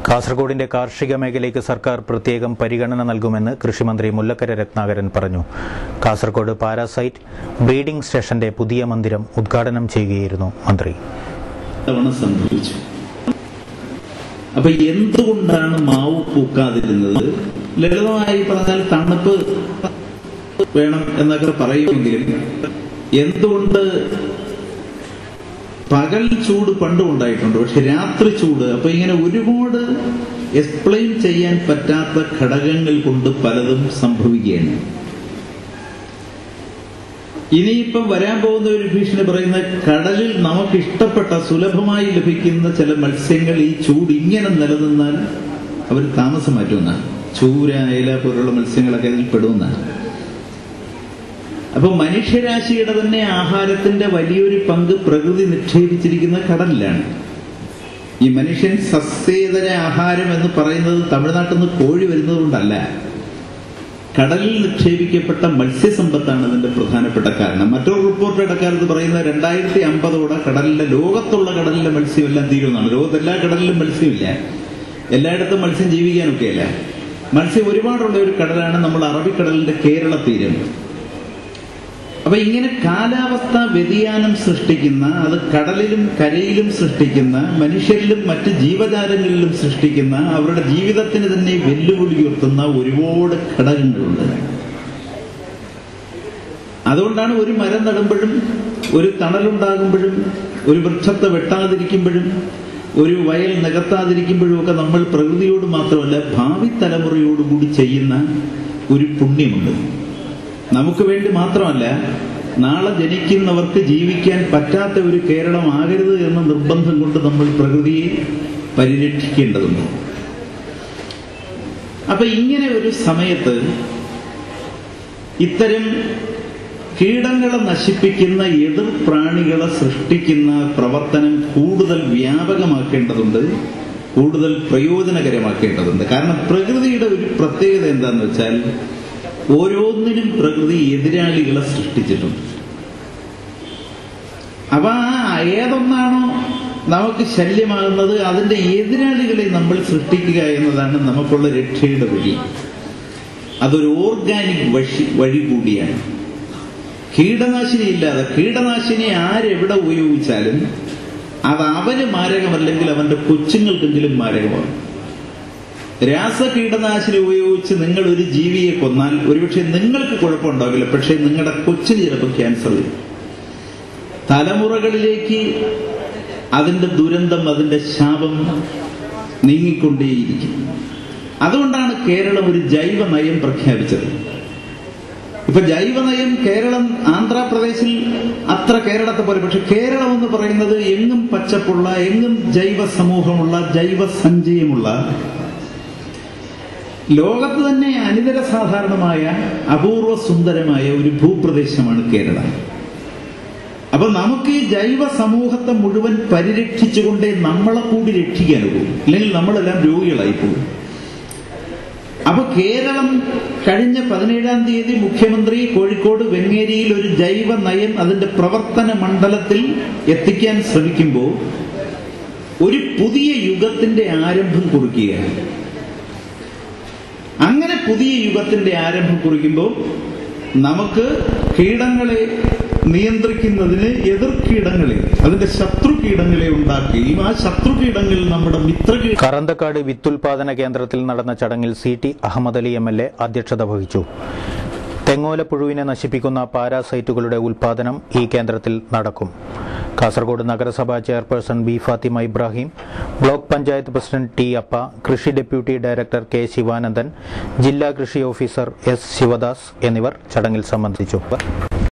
കാസർഗോഡിന്റെ കാർഷിക മേഖലയ്ക്ക് സർക്കാർ പ്രത്യേകം പരിഗണന നൽകുമെന്ന് കൃഷിമന്ത്രി മുല്ലക്കര രത്നാകരൻ പറഞ്ഞു കാസർഗോഡ് പാരാസൈറ്റ് ബ്രീഡിംഗ് സ്റ്റേഷന്റെ പുതിയ മന്ദിരം ഉദ്ഘാടനം ചെയ്യുകയായിരുന്നു മന്ത്രി തവണ സംഭവിച്ചു അപ്പൊ എന്തുകൊണ്ടാണ് മാവ് പൂക്കാതിരുന്നത് ലളിതമായി പറഞ്ഞാൽ തണുപ്പ് വേണം എന്നൊക്കെ പറയുമെങ്കിലും എന്തുകൊണ്ട് പകൽ ചൂട് പണ്ടും ഉണ്ടായിട്ടുണ്ട് പക്ഷെ രാത്രി ചൂട് അപ്പൊ ഇങ്ങനെ ഒരുപാട് എക്സ്പ്ലെയിൻ ചെയ്യാൻ പറ്റാത്ത ഘടകങ്ങൾ കൊണ്ട് പലതും സംഭവിക്കുകയാണ് ഇനിയിപ്പം വരാൻ പോകുന്ന ഒരു ഭീഷണി പറയുന്ന കടലിൽ നമുക്ക് ഇഷ്ടപ്പെട്ട സുലഭമായി ലഭിക്കുന്ന ചില മത്സ്യങ്ങൾ ഈ ചൂട് ഇങ്ങനെ നിലനിന്നാൽ അവർ താമസം മാറ്റുമെന്നാണ് ചൂര അയല പോലുള്ള മത്സ്യങ്ങളൊക്കെ അതിൽ പെടുമെന്നാണ് അപ്പൊ മനുഷ്യരാശിയുടെ തന്നെ ആഹാരത്തിന്റെ വലിയൊരു പങ്ക് പ്രകൃതി നിക്ഷേപിച്ചിരിക്കുന്ന കടലിലാണ് ഈ മനുഷ്യൻ സസ്യേതര ആഹാരം എന്ന് പറയുന്നത് തമിഴ്നാട്ടിൽ നിന്ന് കോഴി വരുന്നത് കൊണ്ടല്ല കടലിൽ നിക്ഷേപിക്കപ്പെട്ട മത്സ്യസമ്പത്താണ് അതിന്റെ പ്രധാനപ്പെട്ട കാരണം മറ്റൊരു റിപ്പോർട്ട് ഇടക്കാലത്ത് പറയുന്ന രണ്ടായിരത്തി അമ്പതോടെ കടലിലെ ലോകത്തുള്ള കടലിലെ മത്സ്യമെല്ലാം തീരുമെന്നാണ് ലോകത്ത് എല്ലാ കടലിലും മത്സ്യമില്ല എല്ലായിടത്തും മത്സ്യം ജീവിക്കാനൊക്കെയല്ല മത്സ്യം ഒരുപാടുള്ള ഒരു കടലാണ് നമ്മൾ അറബിക്കടലിന്റെ കേരള തീരം അപ്പൊ ഇങ്ങനെ കാലാവസ്ഥ വ്യതിയാനം സൃഷ്ടിക്കുന്ന അത് കടലിലും കരയിലും സൃഷ്ടിക്കുന്ന മനുഷ്യരിലും മറ്റ് ജീവജാലങ്ങളിലും സൃഷ്ടിക്കുന്ന അവരുടെ ജീവിതത്തിന് തന്നെ വെല്ലുവിളി ഉയർത്തുന്ന ഒരുപാട് ഘടകങ്ങളുണ്ട് അതുകൊണ്ടാണ് ഒരു മരം നടുമ്പോഴും ഒരു തണലുണ്ടാകുമ്പോഴും ഒരു വൃക്ഷത്തെ വെട്ടാതിരിക്കുമ്പോഴും ഒരു വയൽ നികത്താതിരിക്കുമ്പോഴും ഒക്കെ നമ്മൾ പ്രകൃതിയോട് മാത്രമല്ല ഭാവി തലമുറയോടുകൂടി ചെയ്യുന്ന ഒരു പുണ്യമുണ്ട് നമുക്ക് വേണ്ടി മാത്രമല്ല നാളെ ജനിക്കുന്നവർക്ക് ജീവിക്കാൻ പറ്റാത്ത ഒരു കേരളമാകരുത് എന്ന നിർബന്ധം കൊണ്ട് നമ്മൾ പ്രകൃതിയെ പരിരക്ഷിക്കേണ്ടതുണ്ട് അപ്പൊ ഇങ്ങനെ ഒരു സമയത്ത് ഇത്തരം കീടങ്ങളെ നശിപ്പിക്കുന്ന എതിർ പ്രാണികളെ സൃഷ്ടിക്കുന്ന പ്രവർത്തനം കൂടുതൽ വ്യാപകമാക്കേണ്ടതുണ്ട് കൂടുതൽ പ്രയോജനകരമാക്കേണ്ടതുണ്ട് കാരണം പ്രകൃതിയുടെ ഒരു പ്രത്യേകത എന്താണെന്ന് വെച്ചാൽ ഓരോന്നിനും പ്രകൃതി എതിരാളികളെ സൃഷ്ടിച്ചിട്ടുണ്ട് അപ്പൊ ആ ഏതൊന്നാണോ നമുക്ക് ശല്യമാകുന്നത് അതിന്റെ എതിരാളികളെ നമ്മൾ സൃഷ്ടിക്കുക എന്നതാണ് നമുക്കുള്ള രക്ഷയുടെ വഴി അതൊരു ഓർഗാനിക് വഴി വഴി കൂടിയാണ് കീടനാശിനി ഇല്ലാതെ കീടനാശിനി ആരെവിടെ ഉപയോഗിച്ചാലും അത് അവന് മാരകമല്ലെങ്കിൽ അവന്റെ കൊച്ചുങ്ങൾക്കെങ്കിലും മാരകമാകും രാസകീടനാശിനി ഉപയോഗിച്ച് നിങ്ങൾ ഒരു ജീവിയെ കൊന്നാൽ ഒരുപക്ഷെ നിങ്ങൾക്ക് കുഴപ്പമുണ്ടാവില്ല പക്ഷെ നിങ്ങളുടെ കൊച്ചിന് ചിലപ്പോൾ ക്യാൻസർ വരും തലമുറകളിലേക്ക് അതിന്റെ ദുരന്തം അതിന്റെ ശാപം നീങ്ങിക്കൊണ്ടേയിരിക്കും അതുകൊണ്ടാണ് കേരളം ഒരു ജൈവ നയം പ്രഖ്യാപിച്ചത് ഇപ്പൊ ജൈവനയം കേരളം ആന്ധ്രാപ്രദേശിൽ അത്ര കേരളത്തെ പോലെ പക്ഷെ കേരളം എന്ന് പറയുന്നത് എങ്ങും പച്ചപ്പുള്ള എങ്ങും ജൈവ സമൂഹമുള്ള ജൈവ സഞ്ചയമുള്ള ലോകത്ത് തന്നെ അനിതര സാധാരണമായ അപൂർവ സുന്ദരമായ ഒരു ഭൂപ്രദേശമാണ് കേരളം അപ്പൊ നമുക്ക് ഈ ജൈവ സമൂഹത്തെ മുഴുവൻ പരിരക്ഷിച്ചുകൊണ്ടേ നമ്മളെ കൂടി രക്ഷിക്കാനുള്ളൂ അല്ലെങ്കിൽ നമ്മളെല്ലാം രോഗികളായി പോകും അപ്പൊ കേരളം കഴിഞ്ഞ പതിനേഴാം തീയതി മുഖ്യമന്ത്രി കോഴിക്കോട് വെങ്ങേരിയിൽ ഒരു ജൈവ നയം അതിന്റെ പ്രവർത്തന മണ്ഡലത്തിൽ എത്തിക്കാൻ ശ്രമിക്കുമ്പോൾ ഒരു പുതിയ യുഗത്തിന്റെ ആരംഭം കുറിക്കുകയാണ് അങ്ങനെ പുതിയ യുഗത്തിന്റെ ആരംഭം കുറിക്കുമ്പോൾ നമുക്ക് കീടങ്ങളെ നിയന്ത്രിക്കുന്നതിന് എതിർ കീടങ്ങളെ അതിന്റെ ശത്രു കീടങ്ങളെ ഉണ്ടാക്കുകയും ആ ശത്രു കീടങ്ങൾ നമ്മുടെ മിത്ര കറന്തക്കാട് വിത്തുൽപാദന കേന്ദ്രത്തിൽ നടന്ന ചടങ്ങിൽ C T Ahammad Ali M L A അധ്യക്ഷത വഹിച്ചു തെങ്ങോലപ്പുഴുവിനെ നശിപ്പിക്കുന്ന പാരാസൈറ്റുകളുടെ ഉൽപാദനം ഈ കേന്ദ്രത്തിൽ നടക്കും കാസർഗോഡ് നഗരസഭാ chairperson B Fathima Ibrahim block panchayat president T അപ്പ കൃഷി ഡെപ്യൂട്ടി ഡയറക്ടർ കെ ശിവാനന്ദൻ ജില്ലാ കൃഷി ഓഫീസർ എസ് ശിവദാസ് എന്നിവർ ചടങ്ങിൽ സംബന്ധിച്ചു